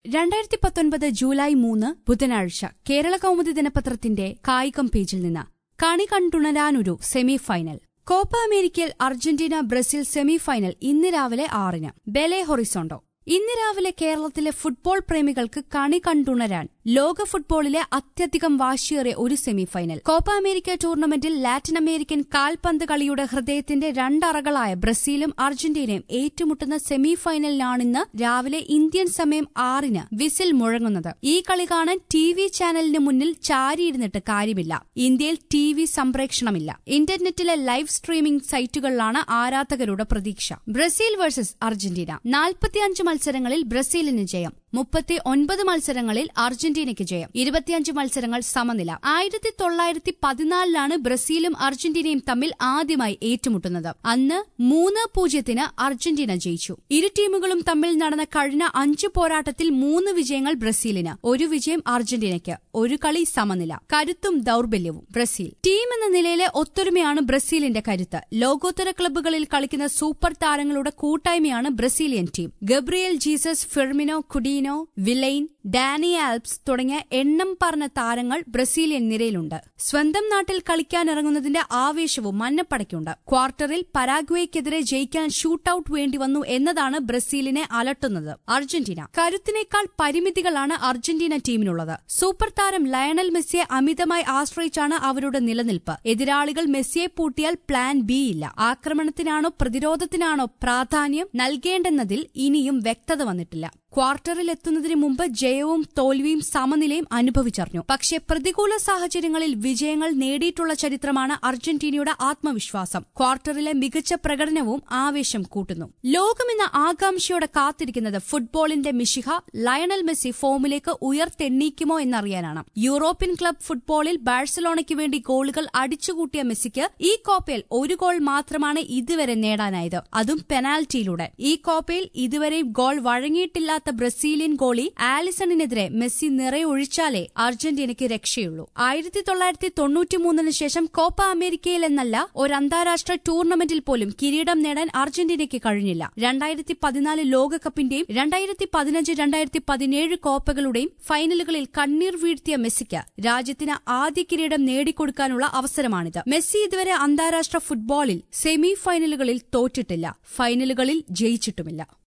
രണ്ടായിരത്തി പത്തൊൻപത് ജൂലൈ മൂന്ന് ബുധനാഴ്ച കേരള കൗമുദി ദിനപത്രത്തിന്റെ കായികം പേജിൽ നിന്ന് കണി കണ്ടുണരാനൊരു സെമി ഫൈനൽ കോപ്പ അമേരിക്കയിൽ അർജന്റീന ബ്രസീൽ സെമി ഫൈനൽ ഇന്ന് രാവിലെ ആറിന് ബെലെ ഹൊറിസോണ്ടോ ഇന്ന് രാവിലെ കേരളത്തിലെ ഫുട്ബോൾ പ്രേമികൾക്ക് കണി കണ്ടുണരാൻ ലോക ഫുട്ബോളിലെ അത്യധികം വാശിയേറിയ ഒരു സെമി ഫൈനൽ കോപ്പ അമേരിക്ക ടൂർണമെന്റിൽ ലാറ്റിൻ അമേരിക്കൻ കാൽപന്ത് കളിയുടെ ഹൃദയത്തിന്റെ രണ്ടറകളായ ബ്രസീലും അർജന്റീനയും ഏറ്റുമുട്ടുന്ന സെമി ഫൈനലിനാണിന്ന് രാവിലെ ഇന്ത്യൻ സമയം ആറിന് വിസിൽ മുഴങ്ങുന്നത് ഈ കളി കാണാൻ ടി വി ചാനലിന് മുന്നിൽ ചാരിയിരുന്നിട്ട് കാര്യമില്ല ഇന്ത്യയിൽ ടി വി സംപ്രേഷണമില്ല ഇന്റർനെറ്റിലെ ലൈവ് സ്ട്രീമിംഗ് സൈറ്റുകളിലാണ് ആരാധകരുടെ പ്രതീക്ഷ ബ്രസീൽ വേഴ്സസ് അർജന്റീന നാൽപ്പത്തിയഞ്ച് മത്സരങ്ങളിൽ ബ്രസീലിന് ജയം മുപ്പത്തി ഒൻപത് മത്സരങ്ങളിൽ അർജന്റീനയ്ക്ക് ജയം ഇരുപത്തിയഞ്ച് മത്സരങ്ങൾ സമനില ആയിരത്തി തൊള്ളായിരത്തി പതിനാലിലാണ് ബ്രസീലും അർജന്റീനയും തമ്മിൽ ആദ്യമായി ഏറ്റുമുട്ടുന്നത് അന്ന് മൂന്ന് പൂജ്യത്തിന് അർജന്റീന ജയിച്ചു ഇരു ടീമുകളും തമ്മിൽ നടന്ന കഴിഞ്ഞ അഞ്ചു പോരാട്ടത്തിൽ മൂന്ന് വിജയങ്ങൾ ബ്രസീലിന് ഒരു വിജയം അർജന്റീനയ്ക്ക് ഒരു കളി സമനില കരുത്തും ദൌർബല്യവും ബ്രസീൽ ടീം എന്ന നിലയിലെ ഒത്തൊരുമയാണ് ബ്രസീലിന്റെ കരുത്ത് ലോകോത്തര ക്ലബ്ബുകളിൽ കളിക്കുന്ന സൂപ്പർ താരങ്ങളുടെ കൂട്ടായ്മയാണ് Brazilian team Gabriel Jesus Firmino Coutinho Willian Dani Alves തുടങ്ങിയ എണ്ണം പറഞ്ഞ താരങ്ങൾ ബ്രസീലിയൻ നിരയിലുണ്ട് സ്വന്തം നാട്ടിൽ കളിക്കാനിറങ്ങുന്നതിന്റെ ആവേശവും മഞ്ഞപ്പടയ്ക്കുണ്ട് ക്വാർട്ടറിൽ പരാഗ്വേക്കെതിരെ ജയിക്കാൻ ഷൂട്ടൌട്ട് വേണ്ടി വന്നു എന്നതാണ് ബ്രസീലിനെ അലട്ടുന്നത് അർജന്റീന കരുത്തിനേക്കാൾ പരിമിതികളാണ് അർജന്റീന ടീമിനുള്ളത് സൂപ്പർ താരം ലയണൽ മെസ്സിയെ അമിതമായി ആശ്രയിച്ചാണ് അവരുടെ നിലനിൽപ്പ് എതിരാളികൾ മെസ്സിയെ പൂട്ടിയാൽ പ്ലാൻ ബി ഇല്ല ആക്രമണത്തിനാണോ പ്രതിരോധത്തിനാണോ പ്രാധാന്യം നൽകേണ്ടെന്നതിൽ ഇനിയും വ്യക്തത വന്നിട്ടില്ല ക്വാർട്ടറിൽ എത്തുന്നതിന് മുമ്പ് ജയവും തോൽവിയും സമനിലയും അനുഭവിച്ചറിഞ്ഞു പക്ഷേ പ്രതികൂല സാഹചര്യങ്ങളിൽ വിജയങ്ങൾ നേടിയിട്ടുള്ള ചരിത്രമാണ് അർജന്റീനയുടെ ആത്മവിശ്വാസം ക്വാർട്ടറിലെ മികച്ച പ്രകടനവും ആവേശം കൂട്ടുന്നു ലോകമെന്ന ആകാംക്ഷയോടെ കാത്തിരിക്കുന്നത് ഫുട്ബോളിന്റെ മിശിഹ ലയണൽ മെസ്സി ഫോമിലേക്ക് ഉയർത്തെണ്ണീക്കുമോ എന്നറിയാനാണ് യൂറോപ്യൻ ക്ലബ് ഫുട്ബോളിൽ ബാഴ്സലോണയ്ക്ക് വേണ്ടി ഗോളുകൾ അടിച്ചുകൂട്ടിയ മെസ്സിക്ക് ഈ കോപ്പയിൽ ഒരു ഗോൾ മാത്രമാണ് ഇതുവരെ നേടാനായത് അതും പെനാൽറ്റിയിലൂടെ ഈ കോപ്പയിൽ ഇതുവരെ ഗോൾ വഴങ്ങിയിട്ടില്ല ഇല്ലാത്ത ബ്രസീലിയൻ ഗോളി ആലിസണിനെതിരെ മെസ്സി നിറയൊഴിച്ചാലേ അർജന്റീനയ്ക്ക് രക്ഷയുള്ളൂ ആയിരത്തി തൊള്ളായിരത്തി തൊണ്ണൂറ്റിമൂന്നിന് ശേഷം കോപ്പ അമേരിക്കയിൽ എന്നല്ല ഒരു അന്താരാഷ്ട്ര ടൂർണമെന്റിൽ പോലും കിരീടം നേടാൻ അർജന്റീനയ്ക്ക് കഴിഞ്ഞില്ല രണ്ടായിരത്തി പതിനാല് ലോകകപ്പിന്റെയും രണ്ടായിരത്തി പതിനഞ്ച് രണ്ടായിരത്തി പതിനേഴ് കോപ്പകളുടെയും ഫൈനലുകളിൽ കണ്ണീർ വീഴ്ത്തിയ മെസ്സിക്ക് രാജ്യത്തിന് ആദ്യ കിരീടം നേടിക്കൊടുക്കാനുള്ള അവസരമാണിത് മെസ്സി ഇതുവരെ അന്താരാഷ്ട്ര ഫുട്ബോളിൽ സെമി ഫൈനലുകളിൽ തോറ്റിട്ടില്ല ഫൈനലുകളിൽ ജയിച്ചിട്ടുമില്ല